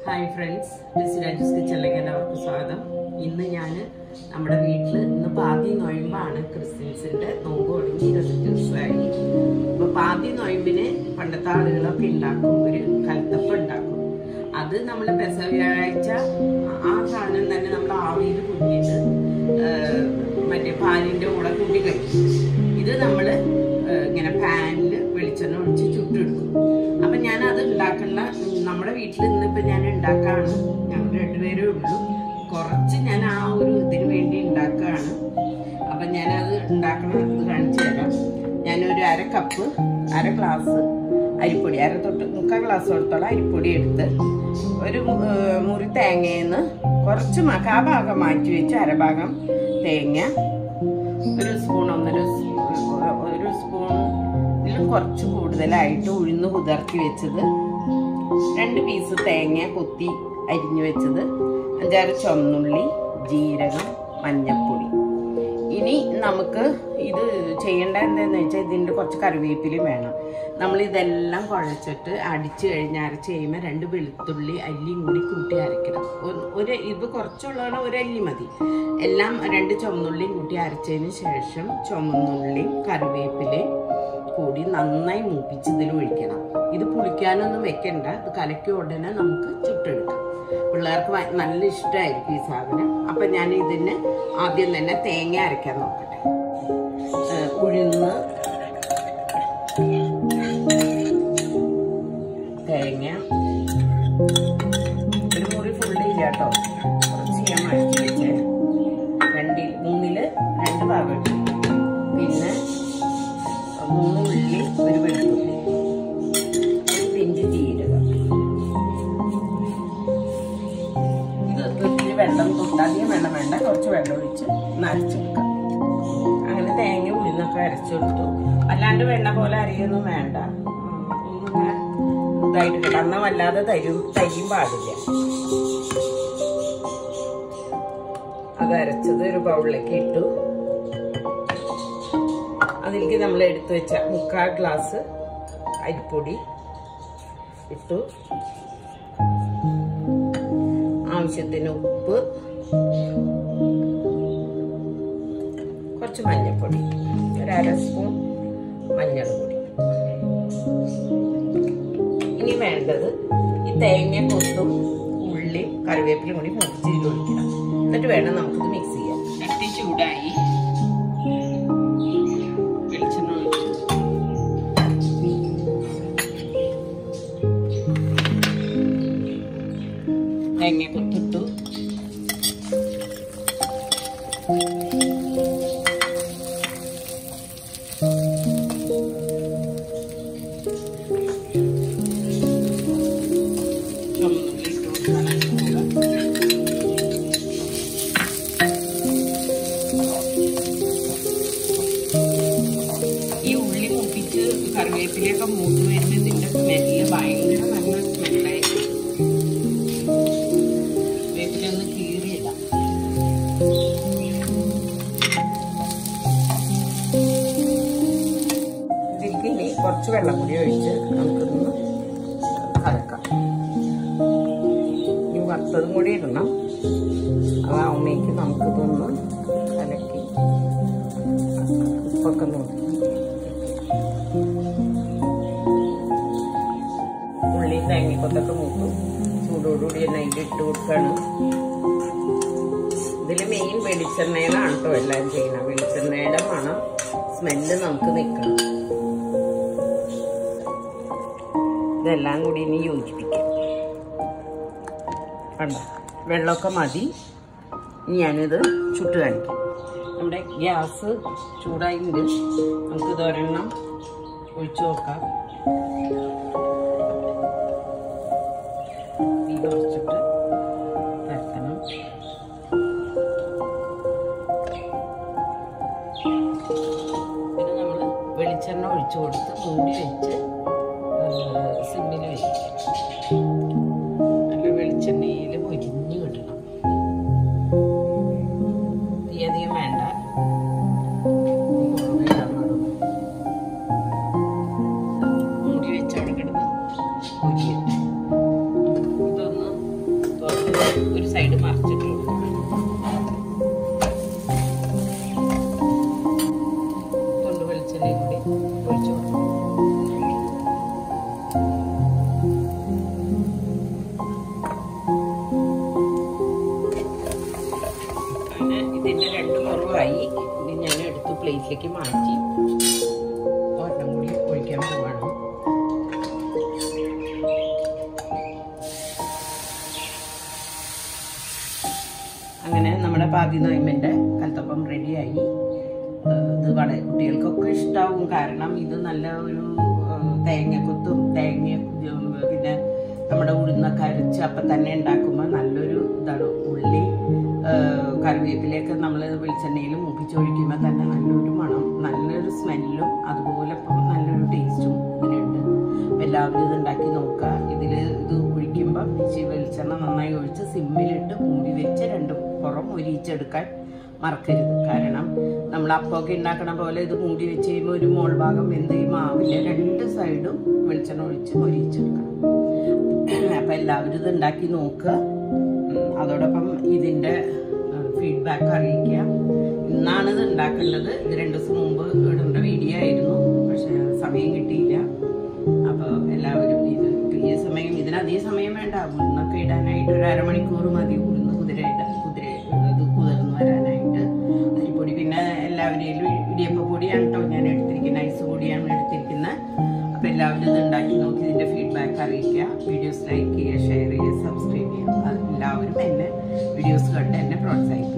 Hi friends ഡിസിഡൻസ് കിച്ചണിലേക്ക് എല്ലാവർക്കും സ്വാഗതം ഇന്ന് ഞാൻ നമ്മുടെ വീട്ടിൽ ഇന്ന് പാതി നൊയമ്പാണ് ക്രിസ്ത്യൻസിന്റെ നോമ്പ് തുടങ്ങി ഇരുപത്തഞ്ച് ദിവസമായി അപ്പൊ പാതി നൊയമ്പിന് പണ്ടത്തെ ആളുകളൊക്കെ ഉണ്ടാക്കും ഒരു കൽത്തപ്പം ഉണ്ടാക്കും അത് നമ്മൾ പെസ വ്യാഴാഴ്ച ആ സാധനം തന്നെ നമ്മൾ ആവിയിൽ കുഞ്ഞിട്ട് മറ്റേ പാലിന്റെ കൂടെ കൂട്ടി കഴിക്കും ഇത് നമ്മൾ ഇങ്ങനെ പാനിൽ വെളിച്ചെണ്ണ ഒഴിച്ച് ചുട്ടെടുക്കും അപ്പൊ ഞാൻ അത് ഉണ്ടാക്കുന്ന നമ്മുടെ വീട്ടിൽ ഇന്നിപ്പോ ഞാൻ ഉണ്ടാക്കാണ് ഞങ്ങൾ രണ്ടുപേരേ ഉള്ളൂ കുറച്ച് ഞാൻ ആ ഒരു ഇതിന് വേണ്ടി ഉണ്ടാക്കുകയാണ് അപ്പൊ ഞാനത് ഉണ്ടാക്കണ ഇത് കാണിച്ചു തരാം ഞാനൊരു അര കപ്പ് അര ഗ്ലാസ് അരിപ്പൊടി അര തൊട്ട് മുക്കാൽ ഗ്ലാസ് കൊടുത്തോളം അരിപ്പൊടി എടുത്ത് ഒരു ഏർ, മുറി തേങ്ങയെന്ന് കുറച്ച് മ- കാ ഭാഗം മാറ്റി വെച്ച് അരഭാഗം തേങ്ങ ഒരു സ്പൂൺ ഒന്നര സ്പൂ- ഒരു സ്പൂണിലും കുറച്ച് കൂടുതലായിട്ട് ഉഴുന്ന് കുതിർത്തി വെച്ചത് രണ്ട് പീസ് തേങ്ങ കൊത്തി അരിഞ്ഞു വെച്ചത് അഞ്ചാറ് ചുവന്നുള്ളി ജീരകം മഞ്ഞപ്പൊടി ഇനി നമുക്ക് ഇത് ചെയ്യേണ്ട എന്താന്ന് വെച്ചാൽ ഇതിൻ്റെ കുറച്ച് കറിവേപ്പിലയും വേണം നമ്മൾ ഇതെല്ലാം കുഴച്ചിട്ട് അടിച്ചു കഴിഞ്ഞ് അരച്ച് കഴിയുമ്പോൾ രണ്ട് വെളുത്തുള്ളി അല്ലിയും കൂടി കൂട്ടി അരയ്ക്കണം ഒരു- ഒരു ഇത് കുറച്ചുള്ളതാണ് ഒരു അല്ലി മതി എല്ലാം രണ്ട് ചുവന്നുള്ളിയും കൂട്ടി അരച്ചതിന് ശേഷം ചുവന്നുള്ളിയും കറിവേപ്പിലയും കൂടി നന്നായി മൂപ്പിച്ച് ഇതിൽ ഒഴിക്കണം ഇത് പുളിക്കാനൊന്നും വെക്കണ്ട ഇത് കലക്കി ഉടനെ നമുക്ക് ചുട്ടെടുക്കാം പിള്ളേർക്ക് ഭയ- നല്ല ഇഷ്ടമായിരിക്കും ഈ സാധനം അപ്പം ഞാൻ ഇതിന് ആദ്യം തന്നെ തേങ്ങ അരയ്ക്കാൻ നോക്കട്ടെ ഏഹ് ഉഴുന്ന് തേങ്ങ ഒരു മുറി ഫുള്ള് ഇല്ല കേട്ടോ കുറച്ച് ഞാൻ മാറ്റി വെച്ചേ രണ്ടിൽ മൂന്നില് രണ്ട് ഭാഗം ഇട്ടു പിന്നെ മൂന്ന് ഉള്ളി ഒരു വെളുത്തുള്ളി ഒരു പിഞ്ച് ജീരകം ഇത് ഇത്തിരി വെള്ളം തൊട്ട് അധികം വെള്ളം വേണ്ട കുറച്ച് വെള്ളം ഒഴിച്ച് നരച്ചെടുക്കാം അങ്ങനെ തേങ്ങ ഉഴുന്നൊക്കെ അരച്ചെടുത്തു അല്ലാണ്ട് വെണ്ണ പോലെ അരിയൊന്നും വേണ്ട ഉം, ഒന്നിങ്ങനെ ഇതായിട്ട് കിടന്ന വല്ലാതെ തരും തരിയും പാടില്ല അത് അരച്ചത് ഒരു ബൗളിലേക്ക് ഇട്ടു അതിലേക്ക് നമ്മൾ എടുത്തു വെച്ച മുക്കാൽ ഗ്ലാസ് അരിപ്പൊടി ഇട്ടു ആവശ്യത്തിന് ഉപ്പ് കുറച്ച് മഞ്ഞൾപ്പൊടി ഒരു അര സ്പൂൺ മഞ്ഞൾ പൊടി ഇനി വേണ്ടത് ഈ തേങ്ങ കൊത്തും ഉള്ളി കറിവേപ്പിലും കൂടി മുറിച്ച് ഇതിൽ ഒഴിക്കണം എന്നിട്ട് വേണം നമുക്കിത് മിക്സ് ചെയ്യാൻ ചട്ടി ചൂടായി വെളിച്ചെണ്ണ ഒഴിച്ചു തേങ്ങ കൊത്തിട്ടു ചുവന്നുള്ളി ഇട്ടു കൊടുക്കണം. ഈ ഉള്ളി മുപ്പിച്ച് കറിവേപ്പിലയൊക്കെ മൂത്ത് വരുമ്പോൾ ഇതിന്റെ സ്മെല്ല് ഭയങ്കര നല്ല സ്മെല്ലായിരിക്കും വേപ്പില ഒന്ന് കീറിയിടാം ഇതിലേക്ക് ഇനി കുറച്ച് വെള്ളം കൂടി ഒഴിച്ച് നമുക്കിതൊന്ന് കലക്കാം ഈ വറുത്തതും കൂടി ഇടണം അതാവുമ്പോഴേക്ക് നമുക്കിതൊന്ന് കലക്കി ഉപ്പൊക്കെ നോക്കി ഉള്ളി തേങ്ങക്കൊത്തൊക്കെ മൂത്തു ചൂടോടുകൂടി തന്നെ അതിൽ ഇട്ട് കൊടുക്കാണ് ഇതിൽ മെയിൻ വെളിച്ചെണ്ണയിലാണ് കേട്ടോ എല്ലാം ചെയ്യണം വെളിച്ചെണ്ണയുടെ മണം സ്മെല്ല് നമുക്ക് നിൽക്കണം ഇതെല്ലാം കൂടി ഇനി യോജിപ്പിക്കാം കണ്ടോ വെള്ളമൊക്കെ മതി ഇനി ഞാനിത് ചുട്ട് കാണിക്കാം നമ്മുടെ ഗ്യാസ് ചൂടായിട്ടുണ്ട് നമുക്കിത് ഒരെണ്ണം ഒഴിച്ചു നോക്കാം തീ കുറച്ചിട്ട് പരത്തണം പിന്നെ നമ്മൾ വെളിച്ചെണ്ണ ഒഴിച്ചു കൊടുത്ത് മൂടി വെച്ച് സിമ്മിൽ വെക്കും നല്ല വെളിച്ചെണ്ണയിൽ പൊരിഞ്ഞ് കിട്ടണം തീ അധികം വേണ്ട തീ കുറവേ ഇടാൻ പാടുള്ളൂ. മൂടി വെച്ച് അവിടെ കിടന്ന് പൊരിയട്ടെ ഇതൊന്ന് പ്ലേറ്റിലേക്ക് മാറ്റി ഒരെണ്ണം കൂടി ഒഴിക്കാൻ പോവാണ് അങ്ങനെ നമ്മുടെ പാതി നോയമ്പിൻ്റെ കൽത്തപ്പം റെഡിയായി ഏഹ് ഇത് വളരെ കുട്ടികൾക്കൊക്കെ ഇഷ്ടാവും കാരണം ഇത് നല്ല ഒരു ഏഹ് തേങ്ങക്കൊത്തും തേങ്ങ ഉം, പിന്നെ നമ്മുടെ ഉഴുന്നൊക്കെ അരച്ച് അപ്പം തന്നെ ഉണ്ടാക്കുമ്പോൾ നല്ലൊരു ഇതാണ് ഉള്ളി ഏഹ് കറിവേപ്പിലയൊക്കെ നമ്മൾ വെളിച്ചെണ്ണയിൽ മൂപ്പിച്ചൊഴിക്കുമ്പോൾ തന്നെ നല്ലൊരു മണം നല്ലൊരു സ്മെല്ലും അതുപോലെ ഇപ്പം നല്ലൊരു ടേസ്റ്റും ഇതിനുണ്ട് അപ്പം എല്ലാവരും ഇത് ഉണ്ടാക്കി നോക്കുക ഇതിൽ ഇത് ഒഴിക്കുമ്പോൾ ഇച്ചിരി വെളിച്ചെണ്ണ നന്നായി ഒഴിച്ച് സിമ്മിലിട്ട് മൂടി വെച്ച് രണ്ട് പുറം ഒരിച്ചെടുക്കാൻ മറക്കരുത് കാരണം നമ്മൾ അപ്പമൊക്കെ ഉണ്ടാക്കണ പോലെ ഇത് മൂടി വെച്ച് കഴിയുമ്പോൾ ഒരു മോൾ ഭാഗം വെന്ത് ഈ മാവിലെ രണ്ട് സൈഡും വെളിച്ചെണ്ണ ഒഴിച്ച് മൊരിച്ചെടുക്കണം അപ്പം എല്ലാവരും ഇത് ഉണ്ടാക്കി നോക്കുക ഉം, അതോടൊപ്പം ഇതിൻ്റെ ഫീഡ്ബാക്ക് അറിയിക്കുക ഇന്നാണ് ഇത് ഉണ്ടാക്കേണ്ടത് ഇത് രണ്ട് ദിവസം മുമ്പ് ഇടേണ്ട വീഡിയോ ആയിരുന്നു പക്ഷെ സമയം കിട്ടിയില്ല അപ്പോൾ എല്ലാവരും ഇത് ഈ സമയം ഇതിനധികം സമയം വേണ്ട ഉഴുന്നൊക്കെ ഇടാനായിട്ട് ഒരു അരമണിക്കൂർ മതി ഉഴുന്ന് കുതിരയിട്ട് കുതിര ഇത് കുതിർന്ന് വരാനായിട്ട് അരിപ്പൊടി പിന്നെ എല്ലാവരെയും ഇടിയപ്പ പൊടിയാണ് കേട്ടോ ഞാൻ എടുത്തിരിക്കുന്നത് ഐസ് പൊടിയാണ് എടുത്തിരിക്കുന്നത് അപ്പോൾ എല്ലാവരും ഇത് ഉണ്ടാക്കി നോക്കി ഇതിൻ്റെ ഫീഡ്ബാക്ക് അറിയിക്കുക വീഡിയോസ് ലൈക്ക് ചെയ്യുക ഷെയർ ചെയ്യുക സബ്സ്ക്രൈബ് ചെയ്യുക അത് എല്ലാവരും എന്നെ വീഡിയോസ് കണ്ട് എന്നെ പ്രോത്സാഹിക്കുക